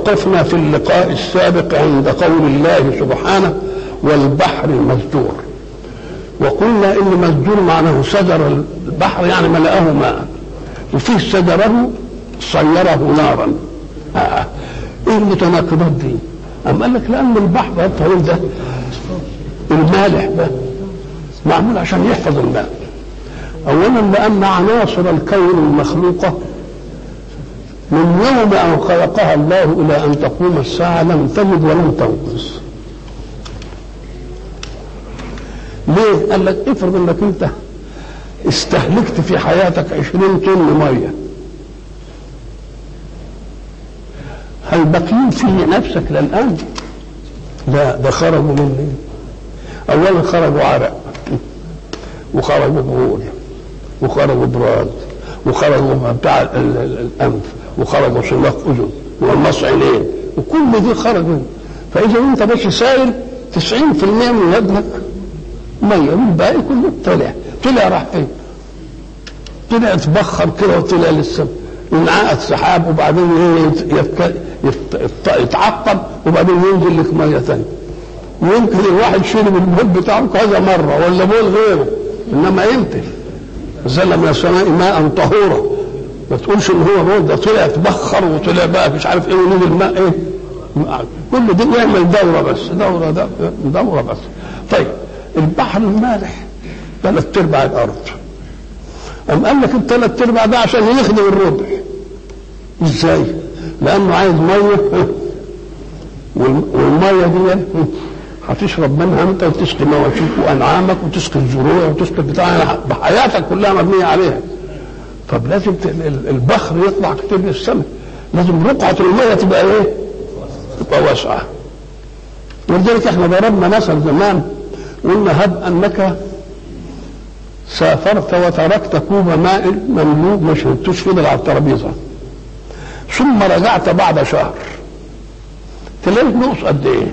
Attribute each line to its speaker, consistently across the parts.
Speaker 1: توقفنا في اللقاء السابق عند قول الله سبحانه والبحر المسجور وقلنا ان مسجور معناه سجر البحر يعني ملأه ماء وفيه سجره صيره نارا آه. ايه المتناقضات دي؟ أم قال لك لأن البحر الطويل ده المالح ده معمول عشان يحفظ الماء أولا لأن عناصر الكون المخلوقة من يوم أن خلقها الله إلى أن تقوم الساعة لم تزد ولم تنقص ليه؟ قال لك افرض انك انت استهلكت في حياتك 20 طن ميه هل باقيين في نفسك للان؟ لا ده خرجوا من اولا خرجوا عرق وخرجوا بغول وخرجوا براد وخرجوا بتاع الانف وخرجوا سلاق اذن والمص عينين وكل دي خرجوا فاذا انت ماشي ساير 90% من ودنك ميه والباقي كله طلع طلع راح فين؟ طلع اتبخر كده وطلع للسما ينعقد سحاب وبعدين يتعقب وبعدين ينزل لك ميه ثانيه ويمكن الواحد شرب البول بتاعه كذا مره ولا بول غيره انما يمتل نزل من السماء ماء طهورا ما تقولش ان هو بول ده طلع اتبخر وطلع بقى مش عارف ايه ونزل ماء ايه كل دي يعمل دوره بس دوره دوره بس طيب البحر المالح ثلاث ارباع الارض أم قال لك الثلاث ارباع ده عشان يخدم الربع ازاي؟ لانه عايز ميه والميه دي هتشرب منها انت وتسقي مواشيك وانعامك وتسقي الزروع وتسقي بتاع بحياتك كلها مبنيه عليها طب لازم البحر يطلع كتير للسماء لازم رقعه الميه تبقى ايه؟ تبقى واسعه ولذلك احنا ضربنا مثل زمان قلنا هب انك سافرت وتركت كوب ماء مملوء ما شربتوش فضل على الترابيزه ثم رجعت بعد شهر تلاقي نقص قد ايه؟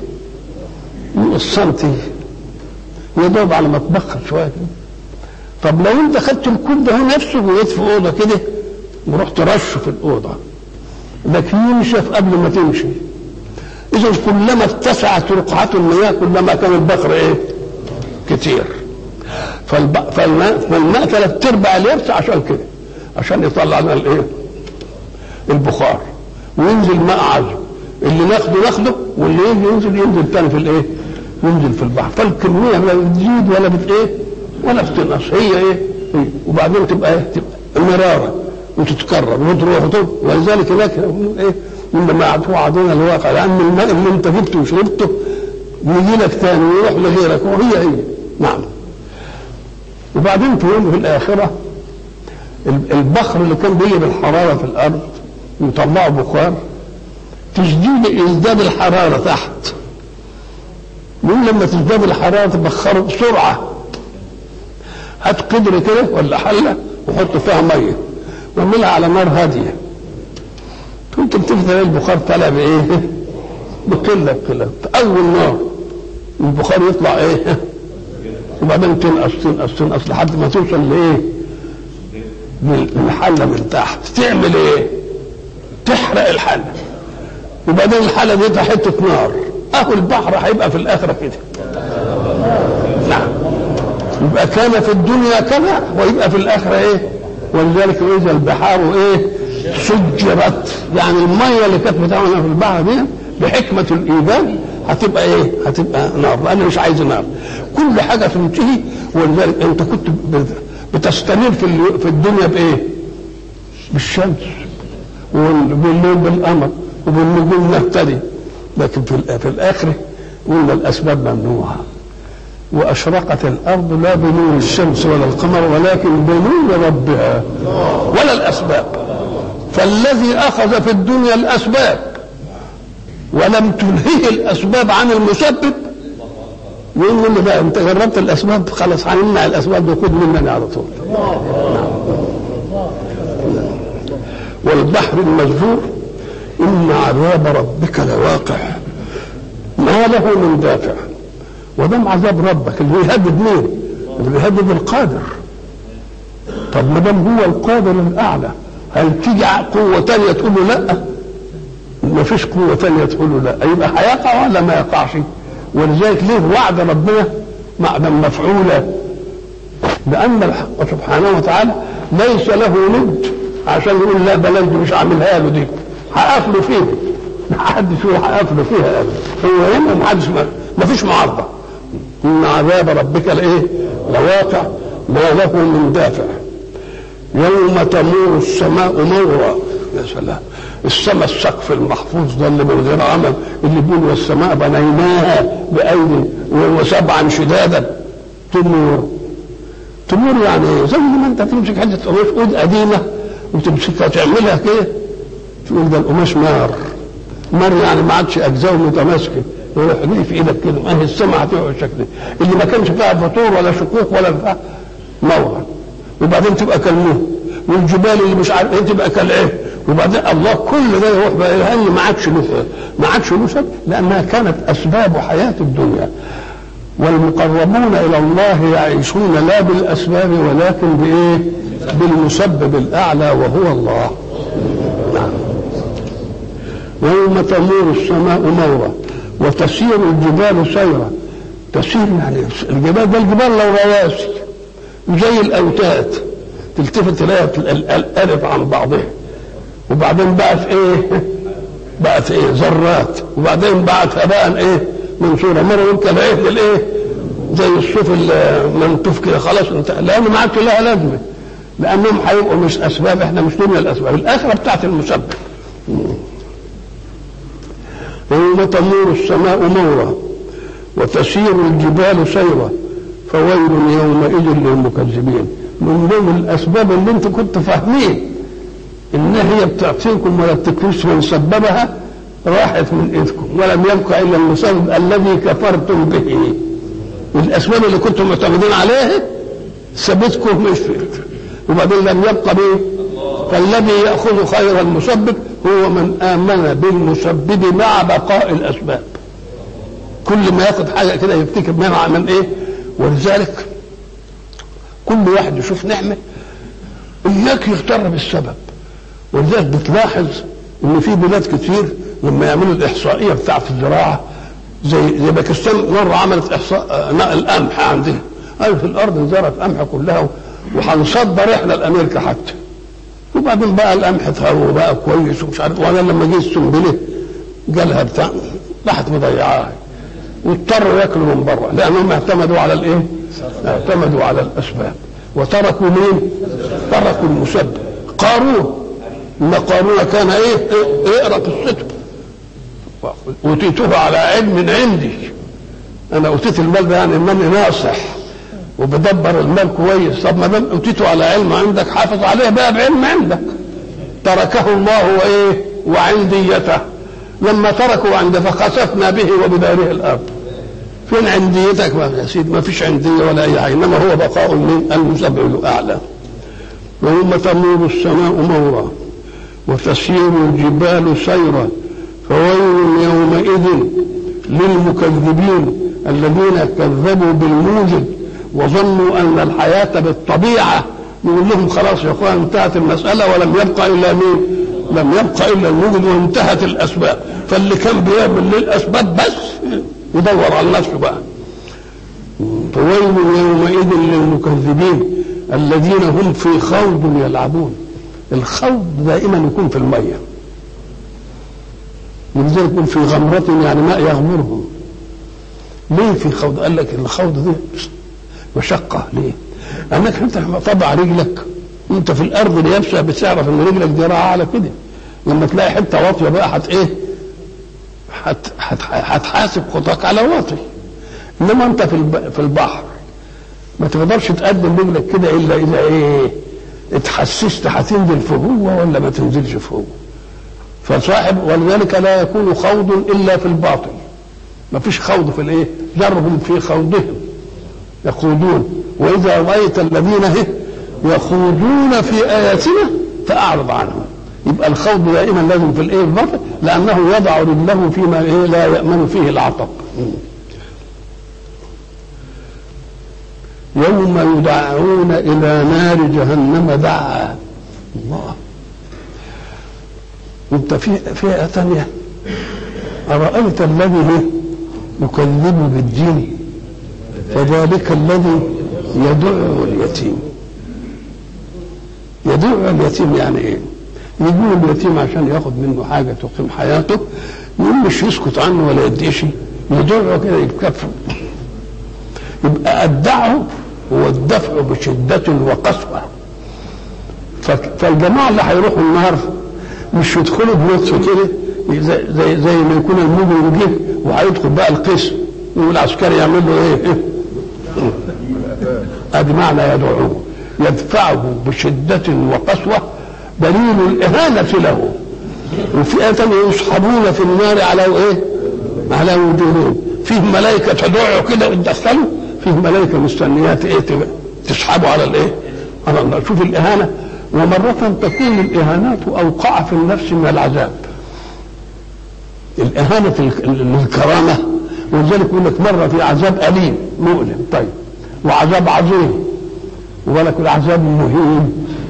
Speaker 1: نقص سنتي يا دوب على ما تبخر شويه كده طب لو انت خدت الكوب ده نفسه وجيت في اوضه كده ورحت رشه في الاوضه لك ينشف قبل ما تمشي اذا كلما اتسعت رقعه المياه كلما كان البخر ايه؟ كتير فالب... فالماء فالماء ثلاث ارباع اليابس عشان كده عشان يطلع لنا الايه؟ البخار وينزل ماء عذب اللي ناخده ناخده واللي يجي ينزل ينزل تاني في الايه؟ ينزل في البحر فالكميه لا بتزيد ولا بت ايه؟ ولا بتنقص هي ايه؟ هي. وبعدين تبقى ايه؟ تبقى مراره وتتكرر وتروح وتروح ولذلك هناك ايه؟ لما توعدون الواقع لان الماء اللي انت جبته وشربته يجي لك تاني ويروح لغيرك وهي هي نعم وبعدين تقول في الآخرة البخر اللي كان بيجي بالحرارة في الأرض ويطلعوا بخار تشديد ازداد الحرارة تحت يقول لما تزداد الحرارة تبخره بسرعة هات قدر كده ولا حلة وحط فيها مية واعملها على نار هادية كنت بتفتح البخار طالع بإيه؟ بقلة بقلة أول نار البخار يطلع إيه؟ وبعدين تنقص تنقص تنقص لحد ما توصل لايه؟ للحله من تحت تعمل ايه؟ تحرق الحله وبعدين الحله دي حته نار اهو البحر هيبقى في الاخره كده نعم يبقى كان في الدنيا كذا ويبقى في الاخره ايه؟ ولذلك اذا البحار ايه؟ سجرت يعني الميه اللي كانت بتعملها في البحر دي بحكمه الايمان هتبقى ايه؟ هتبقى نار لان مش عايز نار كل حاجه تنتهي ولذلك انت كنت بتستنير في في الدنيا بايه؟ بالشمس وبالليل بالقمر وبالنجوم نهتدي لكن في في الاخره قلنا الاسباب ممنوعه واشرقت الارض لا بنور الشمس ولا القمر ولكن بنور ربها ولا الاسباب فالذي اخذ في الدنيا الاسباب ولم تنهيه الاسباب عن المسبب يقول له بقى انت جربت الاسباب خلاص هنمنع الاسباب دي خد مني على طول والبحر المسجور ان عذاب ربك لواقع ما له من دافع ودم عذاب ربك اللي بيهدد مين؟ اللي بيهدد القادر طب ما دام هو القادر الاعلى هل تيجي قوه ثانيه تقول له لا؟ ما فيش قوة ثانية تقول له لا يبقى هيقع ولا ما يقعش ولذلك ليه وعد ربنا معدا مفعولة لأن الحق سبحانه وتعالى ليس له ند عشان يقول لا بلاش دي مش عاملها له دي هقفله فيها ما حدش يقول هقفله فيها أبدا هو هنا ما حدش ما فيش معارضة إن عذاب ربك لإيه؟ لواقع ما له من دافع يوم تمور السماء مورا يا سلام السماء السقف المحفوظ ده اللي من غير عمل اللي بيقول والسماء بنيناها بأيدي وسبعا شدادا تمور تمور يعني ايه؟ زي ما انت تمسك حته قماش عود قديمه وتمسكها تعملها كده تقول ده القماش نار نار يعني ما عادش اجزاء متماسكه يروح جاي في ايدك كده ما هي السماء هتبقى بالشكل اللي ما كانش فيها فطور ولا شقوق ولا بتاع نور وبعدين تبقى كالموه والجبال اللي مش عارف ايه تبقى كالايه وبعدين الله كل ده يروح بقى لان ما عادش له ما عادش له سبب لانها كانت اسباب حياه الدنيا والمقربون الى الله يعيشون لا بالاسباب ولكن بايه؟ بالمسبب الاعلى وهو الله. نعم. ويوم تمور السماء مورا وتسير الجبال سيرا تسير يعني الجبال ده الجبال لو رواسي زي الاوتاد تلتفت تلاقي الالف عن بعضها وبعدين بقت ايه؟ بقت ايه؟ ذرات وبعدين بقت هباء ايه؟ منصوره مره يمكن ايه بالايه؟ زي الصوف المنتوف كده خلاص انت لانه ما عادش لها لازمه لانهم هيبقوا مش اسباب احنا مش دنيا الاسباب الاخره بتاعت المسبب ويوم تمور السماء مورا وتسير الجبال سيرا فويل يومئذ للمكذبين من ضمن الاسباب اللي انتم كنتوا فاهمين ان هي بتعطيكم ولا بتكفيش من سببها راحت من ايدكم ولم يبقى الا المسبب الذي كفرتم به الاسباب اللي كنتم معتمدين عليها سبتكم مش في وبعدين لم يبقى به فالذي ياخذ خير المسبب هو من امن بالمسبب مع بقاء الاسباب كل ما ياخذ حاجه كده يفتكر منها من ايه ولذلك كل واحد يشوف نعمه اياك يغتر بالسبب ولذلك بتلاحظ ان في بلاد كتير لما يعملوا الاحصائيه بتاعت الزراعه زي زي باكستان مره عملت احصاء القمح عندنا قالوا في الارض انزرعت قمح كلها وهنصدر احنا لامريكا حتى وبعدين بقى القمح اتهوى بقى كويس ومش عارف وانا لما جه السنبله جالها بتاع راحت مضيعاها واضطروا ياكلوا من بره لانهم اعتمدوا على الايه؟ اعتمدوا على الاسباب وتركوا مين؟ تركوا المسبب قارون ان قارون كان ايه؟ اقرا قصته اوتيته على علم من عندي انا اوتيت المال ده يعني انني ناصح وبدبر المال كويس طب ما دام اوتيته على علم عندك حافظ عليه بقى بعلم عندك تركه الله وايه وعنديته لما تركوا عنده فخسفنا به وبداره الارض فين عنديتك يا سيدي ما فيش عنديه ولا اي حاجه انما هو بقاء من المسبب الاعلى ويوم تمور السماء مورا وتسير الجبال سيرا فويل يومئذ للمكذبين الذين كذبوا بالموجب وظنوا ان الحياه بالطبيعه نقول لهم خلاص يا اخوان انتهت المساله ولم يبقى الا مين؟ لم يبقى الا الموجب وانتهت الاسباب فاللي كان بيعمل للاسباب بس يدور على نفسه بقى فويل يومئذ للمكذبين الذين هم في خوض يلعبون الخوض دائما يكون في الميه ولذلك يقول في غمرة يعني ماء يغمرهم ليه في خوض قال لك الخوض دي مشقة ليه انك انت لما طبع رجلك انت في الارض اليابسة بتعرف ان رجلك دي راحة على كده لما تلاقي حتة واطية بقى هت ايه هت هت هتحاسب خطاك على واطي انما انت في في البحر ما تقدرش تقدم رجلك كده الا اذا ايه اتحسست هتنزل في هو ولا ما تنزلش في هو فصاحب ولذلك لا يكون خوض الا في الباطل ما فيش خوض في الايه ذرهم في خوضهم يخوضون واذا رايت الذين هي يخوضون في اياتنا فاعرض عنهم يبقى الخوض دائما لازم في الايه الباطل لانه يضع رجله فيما إيه لا يامن فيه العطب يوم يدعون الى نار جهنم دعا الله انت في فئه ثانيه أرأيت الذي يكذب بالدين فذلك الذي يدعو اليتيم يدعو اليتيم يعني ايه؟ يجيب اليتيم عشان ياخد منه حاجه تقيم حياته يقول مش يسكت عنه ولا يديش يدعو كده يتكفل يبقى الدعوه هو الدفع بشدة وقسوة فالجماعة اللي هيروحوا النار مش يدخلوا بنص كده زي, زي زي ما يكون المجرم جه وهيدخل بقى القسم والعسكري يعمل له ايه؟ ادي معنى يدعوه يدفعه بشدة وقسوة دليل الإهانة له وفي آية يسحبون في النار على ايه؟ على وجوههم فيه ملائكة تدعو كده وتدخلوا فيه ملائكة مستنيات ايه تسحبوا على الايه؟ على النار شوف الإهانة ومرة تكون الإهانات أوقع في النفس من العذاب الإهانة للكرامة ولذلك يقول لك مرة في عذاب أليم مؤلم طيب وعذاب عظيم ولك العذاب مهين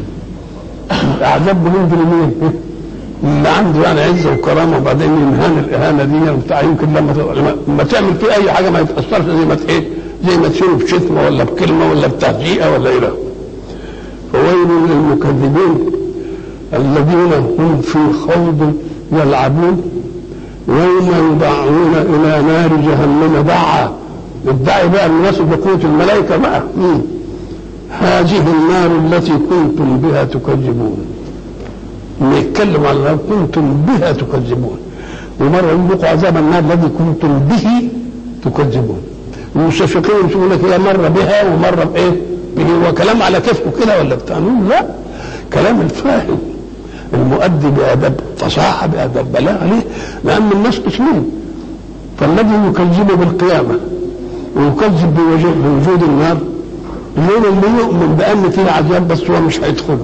Speaker 1: عذاب مهين لمين؟ اللي عنده يعني عزه وكرامه وبعدين ينهان الاهانه دي وبتاع يمكن لما لما تعمل فيه اي حاجه ما يتاثرش زي ما ايه زي ما تشيله بشتمه ولا بكلمه ولا بتهزيئه ولا الى فويل للمكذبين الذين هم في خوض يلعبون يوم يدعون الى نار جهنم دعا الداعي بقى المناسب بقوه الملائكه بقى مم. هذه النار التي كنتم بها تكذبون يتكلم على النار كنتم بها تكذبون ومره يذوقوا عذاب النار الذي كنتم به تكذبون المستشرقين يقول لك هي مره بها ومره بايه؟ به وكلام على كيفكم كده ولا بتاع لا كلام الفاهم المؤدي بادب فصاحه بادب بلاغه ليه؟ لان الناس قسمين فالذي يكذب بالقيامه ويكذب بوجود النار الليل اللي يؤمن بان فيه عذاب بس هو مش هيدخله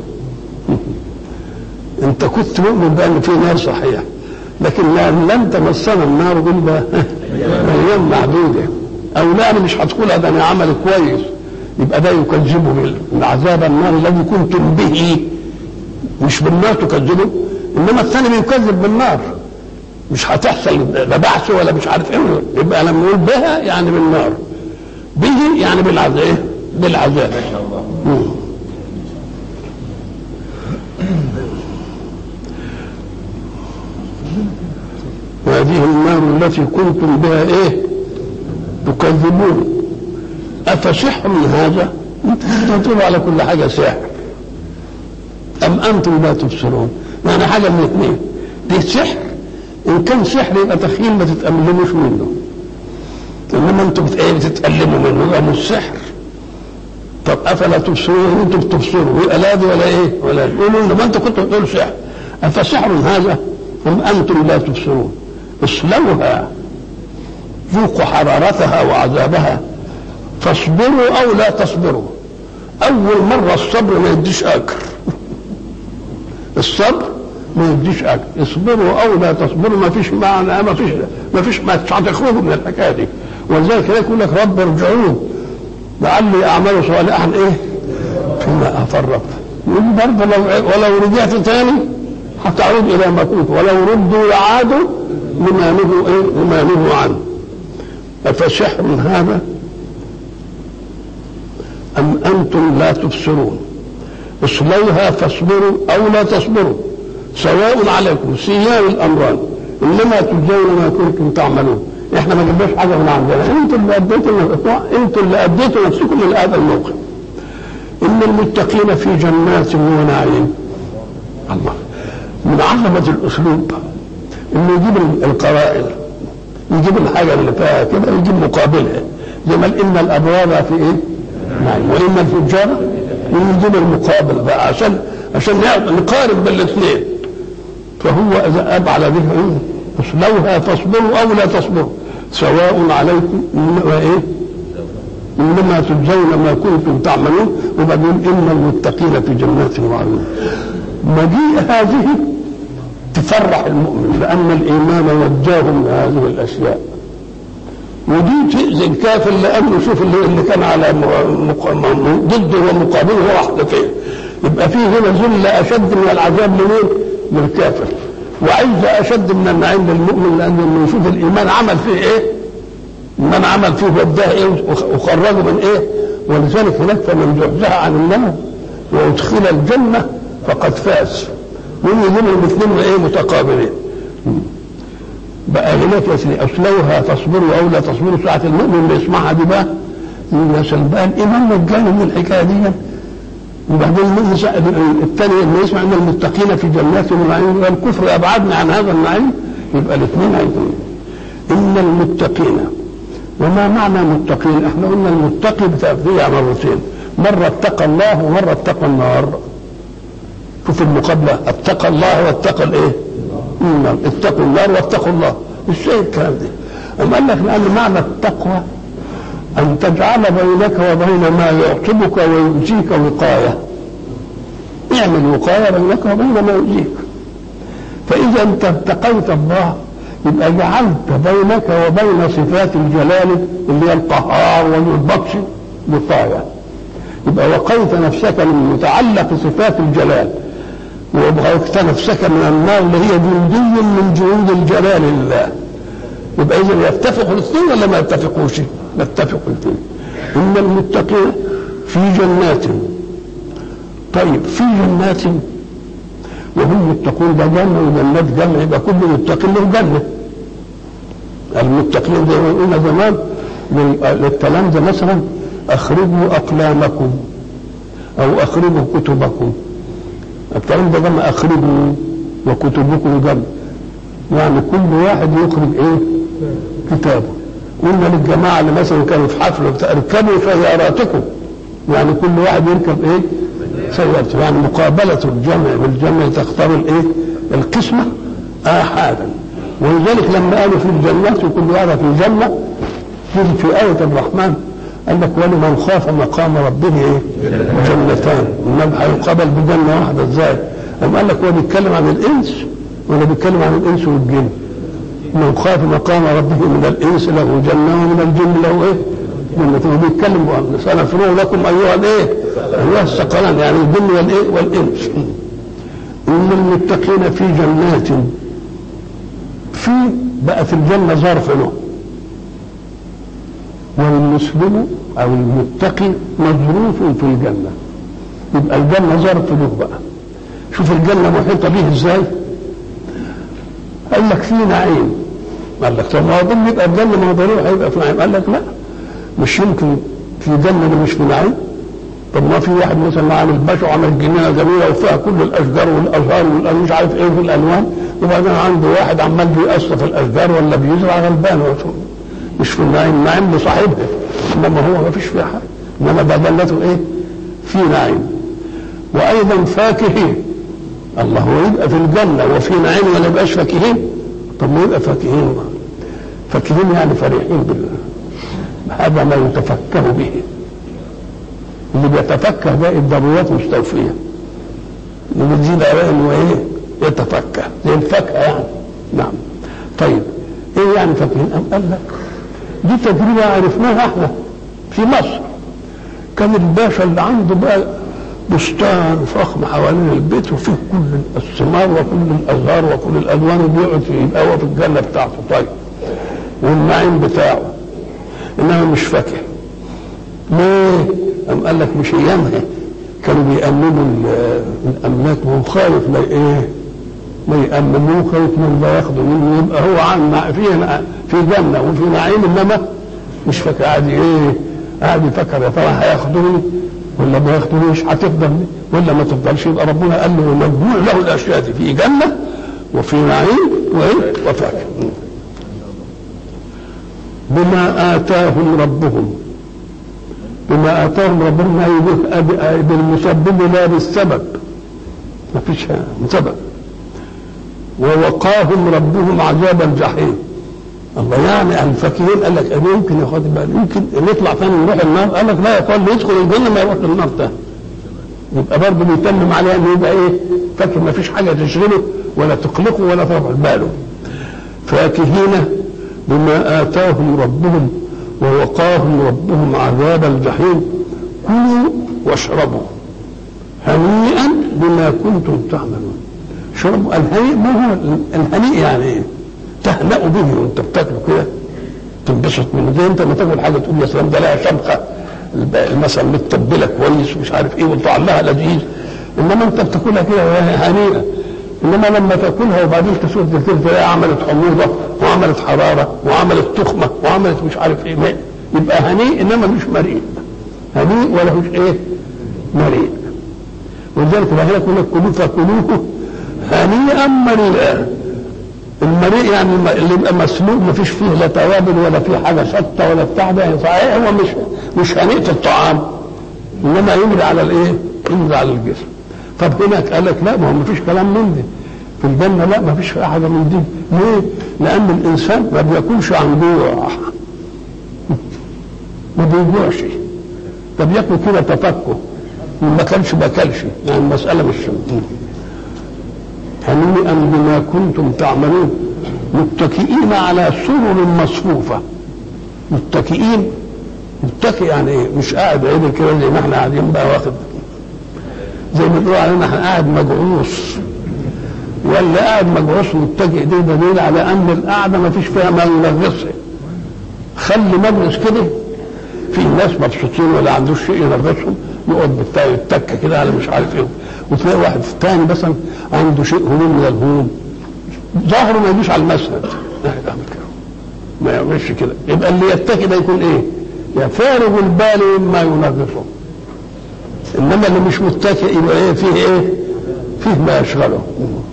Speaker 1: انت كنت مؤمن بان في نار صحيح لكن لن تمسنا النار الا ايام معدوده او لا انا مش هدخلها ده انا عمل كويس يبقى ده يكذبه بالعذاب النار الذي كنتم به مش بالنار تكذبه انما الثاني بيكذب بالنار مش هتحصل لا بعث ولا مش عارف ايه يبقى لما نقول بها يعني بالنار به يعني بالعذاب ايه بالعذاب وهذه النار التي كنتم بها ايه تكذبون افسحر هذا انتم على كل حاجه سحر ام انتم لا تبصرون يعني حاجه من اثنين دي سحر ان كان سحر يبقى تخيل ما تتألموش منه انما انتم بتتألموا منه ده مش سحر طب افلا تبصرون انتم بتبصروا يبقى لا دي ولا ايه ولا يقولوا ما انت كنت بتقول سحر افسحر هذا ام انتم لا تبصرون اصلوها ذوقوا حرارتها وعذابها فاصبروا او لا تصبروا اول مره الصبر ما يديش اجر الصبر ما يديش اجر اصبروا او لا تصبروا ما فيش معنى ما فيش ما فيش ما هتخرجوا من الحكايه دي ولذلك يقول لك رب ارجعون لعلي اعمل صالحا ايه فيما افرط يقول برضه لو ولو رجعت تاني هتعود الى ما كنت ولو ردوا لعادوا لما نهوا ايه لما نهوا عنه افسحر هذا ام انتم لا تبصرون اصلوها فاصبروا او لا تصبروا سواء عليكم سيان الامران انما تجزون ما كنتم تعملون احنا ما جبناش حاجه من عندنا انتوا اللي اديتوا انتوا اللي اديتوا نفسكم من هذا الموقف ان المتقين في جنات ونعيم الله من عظمه الاسلوب انه يجيب القرائن يجيب الحاجه اللي فيها كده يجيب مقابلها زي ما ان الابرار في ايه؟ نعم وان الفجار يجيب المقابل بقى عشان عشان نقارن بين الاثنين فهو اذا اب على ذكر اصلوها فاصبروا او لا تصبروا سواء عليكم انما ايه؟ انما تجزون ما كنتم تعملون وبعدين ان المتقين في جنات وعيون مجيء هذه تفرح المؤمن لان الايمان وجاهم لهذه الاشياء ودي تؤذي الكافر لانه شوف اللي, اللي كان على ضده ومقابله راح فين يبقى فيه هنا ذله اشد من العذاب لمين؟ للكافر وعزة أشد من النعيم للمؤمن لأنه يشوف الإيمان عمل فيه إيه؟ الإيمان عمل فيه وداه إيه وخرجه من إيه؟ ولذلك هناك فمن زحزح عن النار وأدخل الجنة فقد فاز من يجيبهم الاثنين إيه متقابلين بقى هناك يا سيدي اصلوها تصبروا او لا تصبروا ساعه المؤمن بيسمعها دي بقى يا بقى الايمان مجاني من الحكايه دي وبعدين الثاني لما يسمع ان المتقين في جنات ونعيم والكفر ابعدنا عن هذا النعيم يبقى الاثنين هيكونوا ان المتقين وما معنى متقين؟ احنا قلنا المتقي بتأتيها مرتين مره اتقى الله ومره اتقى النار شوف المقابله اتقى الله واتقى الايه؟ نعم اتقوا النار واتقوا الله مش ايه الكلام ده أم قال لك لأن معنى التقوى أن تجعل بينك وبين ما يعقبك ويؤذيك وقاية اعمل وقاية بينك وبين ما يؤذيك فإذا أنت اتقيت الله يبقى جعلت بينك وبين صفات الجلال اللي هي القهار والبطش وقاية يبقى وقيت نفسك من متعلق صفات الجلال وابغيت نفسك من النار اللي هي جندي من جنود الجلال لله يبقى اذا يتفقوا الاثنين ولا ما يتفقوش؟ يتفقوا الاثنين ان المتقين في جنات طيب في جنات وهم يتقون ده جنه وجنات جنه يبقى كل متق له جنه المتقين زي ما قلنا زمان للكلام ده مثلا اخرجوا اقلامكم او اخرجوا كتبكم الكلام ده جمع اخرجوا وكتبكم جمع يعني كل واحد يخرج ايه كتابه قلنا للجماعه اللي مثلا كانوا في حفله اركبوا سياراتكم يعني كل واحد يركب ايه سيارته يعني مقابله الجمع بالجمع تختار الايه القسمه احادا ولذلك لما قالوا في الجنات وكل واحد في الجنه في آية الرحمن قال لك ولمن خاف مقام ربه ايه؟ جنتان انما هيقابل بجنه واحده ازاي؟ قام قال لك هو بيتكلم عن الانس ولا بيتكلم عن الانس والجن؟ من خاف مقام ربه من الانس له جنه ومن الجن له ايه؟ جنة وبيتكلم سنفرغ لكم ايها الايه؟ ايها الثقلان يعني الجن والايه؟ والانس ان المتقين في جنات في بقت الجنه ظرف له والمسلم او المتقي مظروف في الجنه يبقى الجنه ظرف له بقى شوف الجنه محيطه به ازاي قال لك في نعيم قال لك طب ما اظن يبقى الجنه ما ضروري هيبقى في نعيم قال لك لا مش يمكن في جنه اللي مش في نعيم طب ما في واحد مثلا عامل باشا وعامل جنينه جميله وفيها كل الاشجار والازهار مش عارف ايه في الالوان وبعدين عنده واحد عمال بيقصف الاشجار ولا بيزرع غلبان مش في النعيم النعيم لصاحبها انما هو ما فيش فيها حاجه انما بدلته ايه في نعيم وايضا فاكهين الله هو يبقى في الجنه وفي نعيم ولا يبقاش فاكهين طب ما يبقى فاكهين فاكهين يعني فرحين بالله هذا ما يتفكه به اللي بيتفكه ده الضرورات مستوفيه اللي بتزيد عليه انه ايه يتفكه زي الفاكهه يعني نعم طيب ايه يعني فاكهين ام قال لك دي تجربة عرفناها احنا في مصر كان الباشا اللي عنده بقى بستان فخم حوالين البيت وفيه كل الثمار وكل الازهار وكل الالوان وبيقعد فيه يبقى هو في الجنه بتاعته طيب والنعيم بتاعه انما مش فاكهه ليه؟ قام قال لك مش ايامها كانوا بيأمنوا الاملاك وهو خايف لا ايه؟ ما يأمنوه خايف من لا ياخدوا منه يبقى هو عن في في جنه وفي نعيم انما مش فاكر قاعد ايه؟ قاعد يفكر يا ترى هياخدوني ولا ما ياخدونيش هتفضل ولا ما تفضلش يبقى ربنا قال له مجموع له الاشياء دي في جنه وفي نعيم وايه؟ وفاكهه بما آتاهم ربهم بما آتاهم ربهم أي بالمسبب لا بالسبب ما فيش سبب ووقاهم ربهم عذاب الجحيم الله يعني الفكيرين قال لك أنا يمكن يا اخواتي بقى يمكن نطلع ثاني نروح النار قال لك لا يا اخوان يدخل الجنه ما يروح للنار تاني يبقى برضه بيتمم عليها انه يبقى ايه فاكر ما فيش حاجه تشغله ولا تقلقه ولا ترفع باله فاكهين بما اتاهم ربهم ووقاهم ربهم عذاب الجحيم كلوا واشربوا هنيئا بما كنتم تعملون شرب الهنيء ما هو الهنيء يعني ايه؟ تهنأ به وانت بتاكله كده تنبسط منه زي انت لما تاكل حاجه تقول يا سلام ده لها شمخه مثلا متبله كويس ومش عارف ايه وطعمها لذيذ انما انت بتاكلها كده وهي هنيئه انما لما تاكلها وبعدين تسود تلاقيها عملت حموضه وعملت حراره وعملت تخمه وعملت مش عارف ايه يبقى هنيء انما مش مريء هنيء ولا مش ايه مريء ولذلك هنا كنا كلوه فكلوه هنيئا مريئا المريء يعني اللي يبقى مسلوق ما فيش فيه لا توابل ولا فيه حاجه شطه ولا بتاع ده صحيح هو مش مش هنيئه الطعام انما يمري على الايه؟ يمري على الجسم طب هناك قال لك لا ما هو ما فيش كلام من دي في الجنه لا ما فيش حاجه من دي ليه؟ لان الانسان ما بياكلش عن جوع ما بيجوعش ده بياكل كده تفكه ما كانش ما كلش يعني المساله مش هنيئا بما كنتم تعملون متكئين على سرر مصفوفه متكئين متكئ يعني ايه مش قاعد عدل كده زي ما احنا قاعدين بقى واخد زي ما بيقولوا علينا احنا قاعد مجعوص ولا قاعد مجعوص متكئ دي دليل على ان القعده ما فيش فيها ما ينغصها خلي مجلس كده في ناس مبسوطين ولا عندوش شيء ينغصهم يقعد بالتاي يتكه كده على مش عارف ايه وتلاقي واحد تاني مثلا عنده شيء هموم من الهموم ظهره ما يجيش على المسند ما يعملش كده يبقى اللي يتكي ده يكون ايه؟ يا فارغ البال مما ينغصه انما اللي مش متكئ يبقى ايه فيه ايه؟ فيه ما يشغله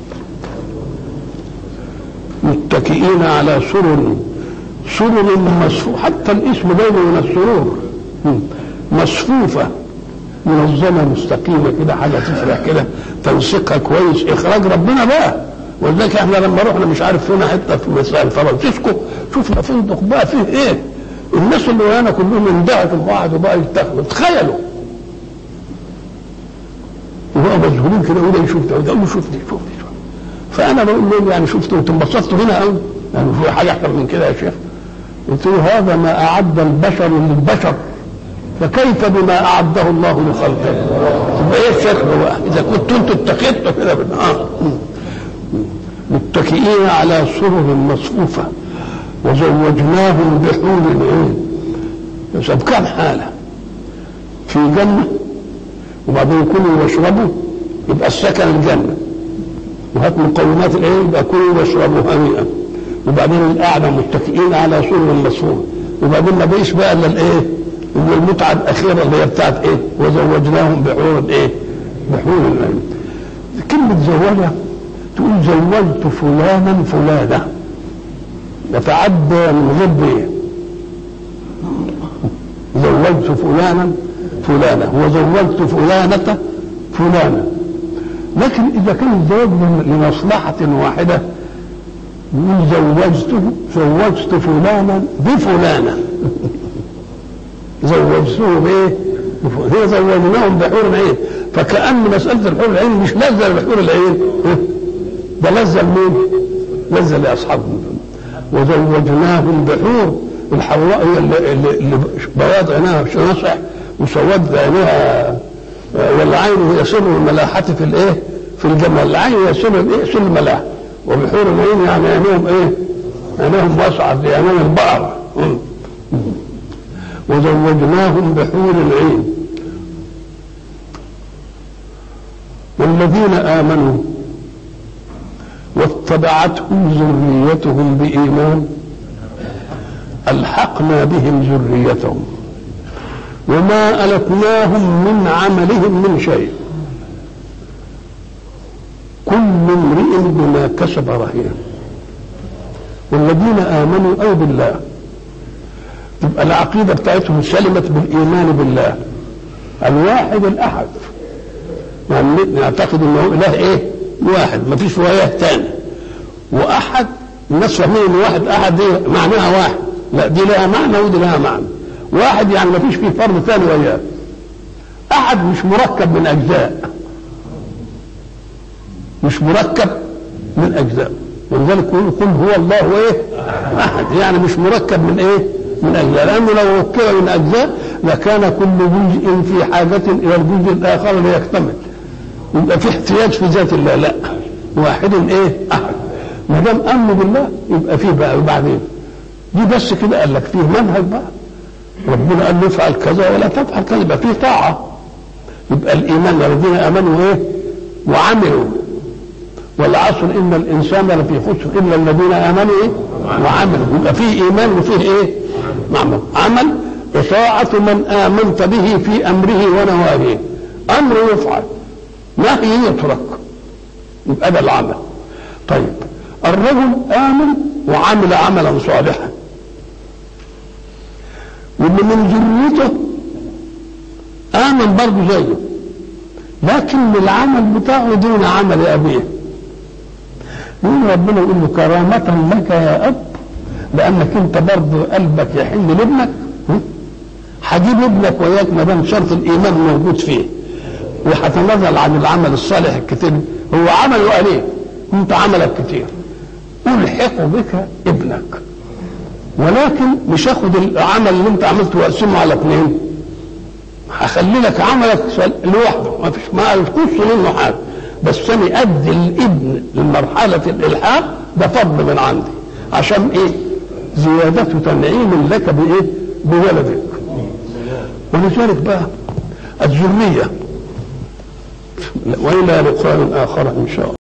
Speaker 1: متكئين على سرر سرر مصفوفة حتى الاسم باين من السرور مصفوفة منظمة مستقيمة كده حاجة تفرح كده تنسيقها كويس إخراج ربنا بقى ولذلك احنا لما رحنا مش عارف فينا حتة في مثلا فرانسيسكو شفنا فندق بقى فيه ايه الناس اللي ويانا كلهم اندهكوا بعض وبقى يتخذوا تخيلوا وهو مذهولين كده يقول لي شفت ده يقول شفت شفت فانا بقول لهم يعني شفتوا انتم انبسطتوا هنا قوي يعني في حاجه اكتر من كده يا شيخ قلت له هذا ما اعد البشر للبشر فكيف بما اعده الله لخلقه يبقى ايه الشكل بقى اذا كنتوا انتوا اتخذتوا كده بالنهار متكئين على سرر مصفوفه وزوجناهم بحور العين طب كم حاله في جنه وبعدين كلوا واشربوا يبقى السكن الجنه وهات مقومات الايه يبقى كلوا واشربوا هنيئا وبعدين القعده متكئين على سرر مصفوفه وبعدين ما بقيش بقى الا الايه؟ اللي المتعه الاخيره اللي هي بتاعت ايه؟ وزوجناهم بحور ايه؟ بحور العين. كلمه زوجه تقول زوجت فلانا فلانه يتعدى من غير ايه؟ زوجت فلانا فلانه وزوجت فلانه فلانه لكن اذا كان الزواج لمصلحه واحده يقول زوجته زوجت فلانا بفلانه زوجته بايه؟ هي زوجناهم بحور العين فكأن مسألة الحور العين مش لذة لحور العين ده لذة لمين؟ لذة لأصحابهم وزوجناهم بحور الحوراء هي اللي, اللي بياض عينها نصح وسود عينها والعين هي سر الملاحة في الايه؟ في الجمال العين هي سر الايه؟ سر الملاحة وبحور العين يعني عينهم ايه؟ عينهم واسعة زي عينين البقر وزوجناهم بحور العين والذين آمنوا واتبعتهم ذريتهم بإيمان ألحقنا بهم ذريتهم وما ألتناهم من عملهم من شيء كل امرئ بما كسب رهين والذين آمنوا أو بالله تبقى العقيدة بتاعتهم سلمت بالإيمان بالله الواحد الأحد يعني نعتقد انه اله ايه؟ واحد ما فيش اله تاني واحد الناس فاهمين ان واحد احد دي معناها واحد لا دي لها معنى ودي لها معنى واحد يعني ما فيش فيه فرد ثاني وياه احد مش مركب من اجزاء مش مركب من اجزاء ولذلك يقول قل هو الله ايه احد يعني مش مركب من ايه من اجزاء لانه لو ركب من اجزاء لكان كل جزء في حاجه الى الجزء الاخر ليكتمل يبقى في احتياج في ذات الله لا واحد ايه احد ما دام امن بالله يبقى فيه بقى وبعدين دي بس كده قال لك فيه منهج بقى ربنا قال له افعل كذا ولا تفعل كذا يبقى فيه طاعه يبقى الايمان الذين امنوا ايه وعملوا والعصر ان الانسان لفي خسر الا الذين امنوا ايه وعملوا يبقى فيه ايمان وفيه ايه معمل عمل وطاعة من آمنت به في أمره ونواهيه أمر يفعل نهي يترك يبقى ده العمل طيب الرجل آمن وعمل عملا صالحا واللي من ذريته آمن برضه زيه لكن العمل بتاعه دون عمل أبيه يقول ربنا يقول له كرامة لك يا أب لأنك أنت برضه قلبك يحن لابنك هجيب ابنك وياك ما دام شرط الإيمان موجود فيه وهتنازل عن العمل الصالح الكتير هو عمله عليه أنت عملك كتير ألحق بك ابنك ولكن مش هاخد العمل اللي انت عملته واقسمه على اثنين هخلي لك عملك لوحده ما فيش ما تقص منه حاجه بس انا ادي الابن لمرحله الالحاق ده فضل من عندي عشان ايه؟ زيادة تنعيم لك بايه؟ بولدك ولذلك بقى الذرية وإلى لقاء آخر إن شاء الله